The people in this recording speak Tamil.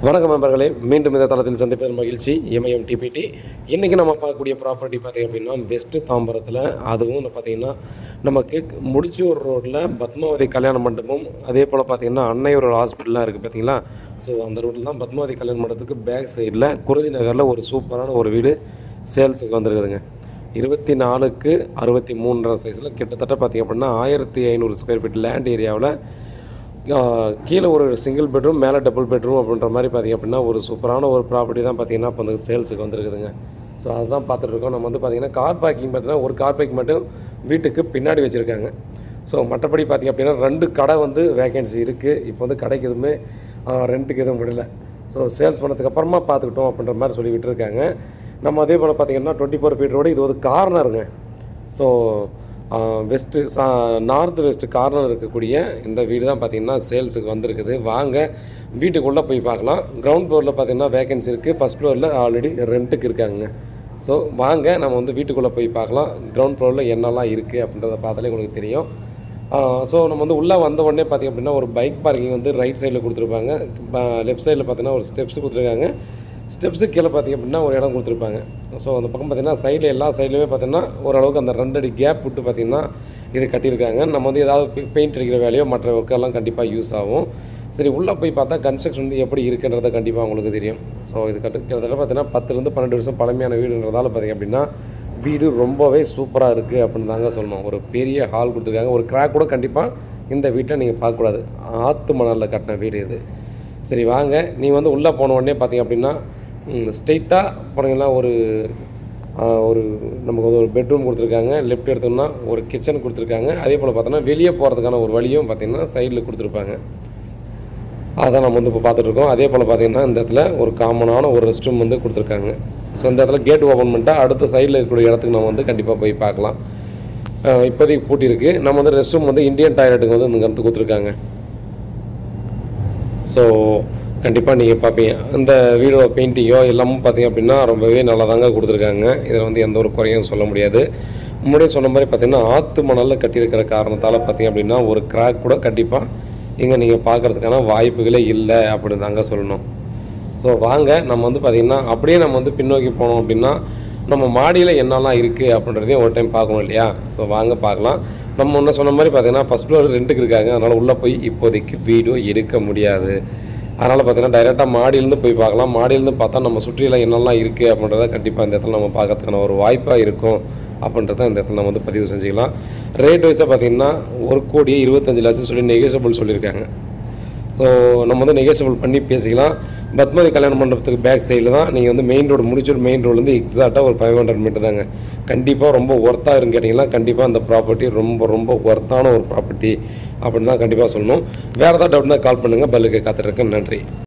வணக்கம் நண்பர்களே மீண்டும் இந்த தளத்தில் சந்திப்பதில் மகிழ்ச்சி இமயம் டிபிடி இன்றைக்கி நம்ம பார்க்கக்கூடிய ப்ராப்பர்ட்டி பார்த்திங்க அப்படின்னா வெஸ்ட்டு தாம்பரத்தில் அதுவும் பார்த்திங்கன்னா நமக்கு முடிச்சூர் ரோட்டில் பத்மாவதி கல்யாண மண்டபம் அதே போல் பார்த்திங்கன்னா அன்னையூர் ஹாஸ்பிட்டல்லாம் இருக்குது பார்த்தீங்களா ஸோ அந்த ரோட்டில் தான் பத்மாவதி கல்யாண மண்டபத்துக்கு பேக் சைடில் குறிஞ்சி நகரில் ஒரு சூப்பரான ஒரு வீடு சேல்ஸுக்கு வந்திருக்குதுங்க இருபத்தி நாலுக்கு அறுபத்தி மூன்றரை சைஸில் கிட்டத்தட்ட பார்த்திங்க அப்படின்னா ஆயிரத்தி ஐநூறு ஸ்கொயர் ஃபீட் லேண்ட் ஏரியாவில் ஆஹ் கீழே ஒரு சிங்கிள் பெட்ரூம் மேலே டபுள் பெட்ரூம் அப்படின்ற மாதிரி பார்த்திங்க அப்படின்னா ஒரு சூப்பரான ஒரு ப்ராப்பர்ட்டி தான் பார்த்திங்கன்னா இப்போ வந்து சேல்ஸுக்கு வந்துருக்குதுங்க ஸோ அதுதான் பார்த்துட்டு இருக்கோம் நம்ம வந்து பார்த்திங்கன்னா கார் பார்க்கிங் பார்த்தீங்கன்னா ஒரு கார் பார்க்கிங் மட்டும் வீட்டுக்கு பின்னாடி வச்சுருக்காங்க ஸோ மற்றபடி பார்த்திங்க அப்படின்னா ரெண்டு கடை வந்து வேகன்சி இருக்குது இப்போ வந்து கடைக்கு எதுவுமே ரெண்ட்டுக்கு எதுவும் விடலை ஸோ சேல்ஸ் பண்ணதுக்கு அப்புறமா பார்த்துக்கிட்டோம் அப்படின்ற மாதிரி சொல்லி விட்டுருக்காங்க நம்ம அதே போல் பார்த்திங்கன்னா டுவெண்ட்டி ஃபோர் ஃபீட் ரோடு இது ஒரு கார்னருங்க ஸோ வெஸ்ட்டு சா நார்த் வெஸ்ட் கார்னர் இருக்கக்கூடிய இந்த வீடு தான் பார்த்திங்கன்னா சேல்ஸுக்கு வந்திருக்குது வாங்க வீட்டுக்குள்ளே போய் பார்க்கலாம் கிரவுண்ட் ஃப்ளோரில் பார்த்திங்கன்னா வேகன்சி இருக்குது ஃபஸ்ட் ஃப்ளோரில் ஆல்ரெடி ரெண்ட்டுக்கு இருக்காங்க ஸோ வாங்க நம்ம வந்து வீட்டுக்குள்ளே போய் பார்க்கலாம் கிரவுண்ட் ஃப்ளோரில் என்னெல்லாம் இருக்குது அப்படின்றத பார்த்தாலே உங்களுக்கு தெரியும் ஸோ நம்ம வந்து உள்ளே வந்த உடனே பார்த்திங்க அப்படின்னா ஒரு பைக் பார்க்கிங் வந்து ரைட் சைடில் கொடுத்துருப்பாங்க லெஃப்ட் சைடில் பார்த்தீங்கன்னா ஒரு ஸ்டெப்ஸ் கொடுத்துருக்காங்க ஸ்டெப்ஸு கீழே பார்த்திங்க அப்படின்னா ஒரு இடம் கொடுத்துருப்பாங்க ஸோ அந்த பக்கம் பார்த்திங்கன்னா சைடில் எல்லா சைட்லையுமே பார்த்திங்கன்னா ஓரளவுக்கு அந்த ரெண்டடி கேப் விட்டு பார்த்திங்கன்னா இது கட்டியிருக்காங்க நம்ம வந்து ஏதாவது பெயிண்ட் அடிக்கிற வேலையோ மற்ற ஒர்க்கெல்லாம் கண்டிப்பாக யூஸ் ஆகும் சரி உள்ளே போய் பார்த்தா கன்ஸ்ட்ரக்ஷன் வந்து எப்படி இருக்குன்றத கண்டிப்பாக உங்களுக்கு தெரியும் ஸோ இது கட்டு கிட்டத்தட்ட பார்த்தீங்கன்னா பத்துலேருந்து பன்னெண்டு வருஷம் பழமையான வீடுன்றதால பார்த்திங்க அப்படின்னா வீடு ரொம்பவே சூப்பராக இருக்குது அப்படின்னு தாங்க சொல்லணும் ஒரு பெரிய ஹால் கொடுத்துருக்காங்க ஒரு கிராக் கூட கண்டிப்பாக இந்த வீட்டை நீங்கள் பார்க்கக்கூடாது ஆற்று மணலில் கட்டின வீடு இது சரி வாங்க நீ வந்து உள்ளே போன உடனே பார்த்தீங்க அப்படின்னா ஸ்ட்ரெயிட்டாக போனீங்கன்னா ஒரு ஆ, ஒரு நமக்கு வந்து ஒரு பெட்ரூம் கொடுத்துருக்காங்க லெஃப்ட் எடுத்தோம்னா ஒரு கிச்சன் கொடுத்துருக்காங்க அதே போல் பார்த்தோன்னா வெளியே போகிறதுக்கான ஒரு வழியும் பார்த்திங்கன்னா சைடில் கொடுத்துருப்பாங்க அதான் நம்ம வந்து இப்போ பார்த்துட்ருக்கோம் அதே போல் பார்த்திங்கன்னா இந்த இடத்துல ஒரு காமனான ஒரு ரெஸ்ட் ரூம் வந்து கொடுத்துருக்காங்க ஸோ இந்த இடத்துல கேட் ஓப்பன் பண்ணிட்டா அடுத்த சைடில் இருக்கக்கூடிய இடத்துக்கு நம்ம வந்து கண்டிப்பாக போய் பார்க்கலாம் அஹ் இப்போதைக்கு பூட்டியிருக்கு நம்ம வந்து ரெஸ்ட் ரூம் வந்து இந்தியன் டாய்லெட்டுக்கு வந்து இந்த இடத்துக்கு கொடுத்துருக்காங்க ஸோ கண்டிப்பாக நீங்கள் பார்ப்பீங்க இந்த வீடோட பெயிண்டிங்கோ எல்லாமும் பார்த்தீங்க அப்படின்னா ரொம்பவே நல்லா தாங்க கொடுத்துருக்காங்க இதில் வந்து எந்த ஒரு குறையும் சொல்ல முடியாது முன்னாடியே சொன்ன மாதிரி பார்த்தீங்கன்னா ஆற்று மணலில் கட்டியிருக்கிற காரணத்தால் பார்த்தீங்க அப்படின்னா ஒரு கிராக் கூட கண்டிப்பாக இங்கே நீங்கள் பார்க்குறதுக்கான வாய்ப்புகளே இல்லை அப்படின்னு தாங்க சொல்லணும் ஸோ வாங்க நம்ம வந்து பார்த்திங்கன்னா அப்படியே நம்ம வந்து பின்னோக்கி போனோம் அப்படின்னா நம்ம மாடியில் என்னெல்லாம் இருக்குது அப்படின்றதையும் ஒரு டைம் பார்க்கணும் இல்லையா ஸோ வாங்க பார்க்கலாம் நம்ம முன்ன சொன்ன மாதிரி பார்த்தீங்கன்னா ஃபஸ்ட் ஃப்ளோர் ரெண்டுக்கு இருக்காங்க அதனால் உள்ளே போய் இப்போதைக்கு வீடியோ எடுக்க முடியாது அதனால் பார்த்தீங்கன்னா டைரெக்டாக மாடியிலேருந்து போய் பார்க்கலாம் மாடியிலேருந்து பார்த்தா நம்ம சுற்றிலாம் என்னெல்லாம் இருக்குது அப்படின்றத கண்டிப்பாக இந்த இடத்துல நம்ம பார்க்கறதுக்கான ஒரு வாய்ப்பாக இருக்கும் அப்படின்றத இந்த இடத்துல நம்ம வந்து பதிவு செஞ்சுக்கலாம் ரேட் வைஸாக பார்த்தீங்கன்னா ஒரு கோடியே இருபத்தஞ்சு லட்சம் சொல்லி நெகோசியபிள் சொல்லியிருக்காங்க ஸோ நம்ம வந்து நெகோசியபிள் பண்ணி பேசிக்கலாம் பத்மதி கல்யாண மண்டபத்துக்கு பேக் சைடில் தான் நீங்கள் வந்து மெயின் ரோடு முடிச்சூர் மெயின் ரோட்லேருந்து எக்ஸாக்டாக ஒரு ஃபைவ் ஹண்ட்ரட் மீட்டர் தாங்க கண்டிப்பாக ரொம்ப ஒர்த்தாக இருக்குன்னு கேட்டிங்கன்னா கண்டிப்பாக அந்த ப்ராப்பர்ட்டி ரொம்ப ரொம்ப ஒர்த்தான ஒரு ப்ராப்பர்ட்டி அப்படின்னு தான் கண்டிப்பாக சொல்லணும் வேறு ஏதாவது டவுட்னா கால் பண்ணுங்கள் பல்லுக்கு காத்துட்ருக்கேன் நன்றி